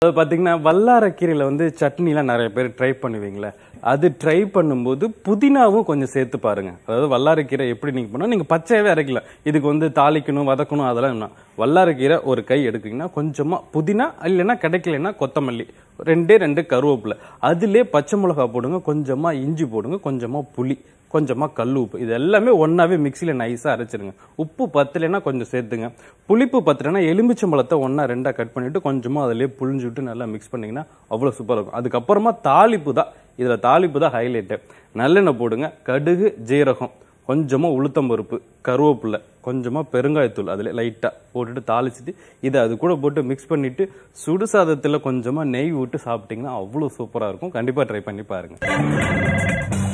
அது பார்த்தீங்கன்னா வல்லாரக்கீரையில் வந்து சட்னிலாம் நிறைய பேர் ட்ரை பண்ணுவீங்களே அது ட்ரை பண்ணும்போது புதினாவும் கொஞ்சம் சேர்த்து பாருங்க அதாவது வல்லாரக்கீரை எப்படி நீங்கள் பண்ணால் நீங்கள் பச்சையாகவே அரைக்கலாம் இதுக்கு வந்து தாளிக்கணும் வதக்கணும் அதெல்லாம் என்ன வல்லாரக்கீரை ஒரு கை எடுக்குங்கன்னா கொஞ்சமாக புதினா இல்லைன்னா கிடைக்கலன்னா கொத்தமல்லி ரெண்டே ரெண்டு கருவேப்பிலை அதிலே பச்சை மிளகா போடுங்க கொஞ்சமாக இஞ்சி போடுங்க கொஞ்சமாக புளி கொஞ்சமாக கல் உப்பு இது எல்லாமே ஒன்றாவே மிக்சியில் நைஸாக அரைச்சிருங்க உப்பு பத்தலைன்னா கொஞ்சம் சேர்த்துங்க புளிப்பு பத்தலைன்னா எலுமிச்சம்பழத்தை ஒன்றா ரெண்டாக கட் பண்ணிவிட்டு கொஞ்சமாக அதிலே புழிஞ்சு விட்டு நல்லா மிக்ஸ் பண்ணிங்கன்னா அவ்வளோ சூப்பராக இருக்கும் அதுக்கப்புறமா தாளிப்பு தான் இதில் தாளிப்பு தான் ஹைலைட்டு நல்லெண்ணெய் போடுங்க கடுகு ஜீரகம் கொஞ்சமாக உளுத்தம்பருப்பு கருவேப்பிலை கொஞ்சமாக பெருங்காயத்தூள் அதில் லைட்டாக போட்டுட்டு தாளிச்சிட்டு இதை அது கூட போட்டு மிக்ஸ் பண்ணிவிட்டு சுடு சாதத்தில் கொஞ்சமாக நெய் விட்டு சாப்பிட்டிங்கன்னா அவ்வளோ சூப்பராக இருக்கும் கண்டிப்பாக ட்ரை பண்ணி பாருங்கள்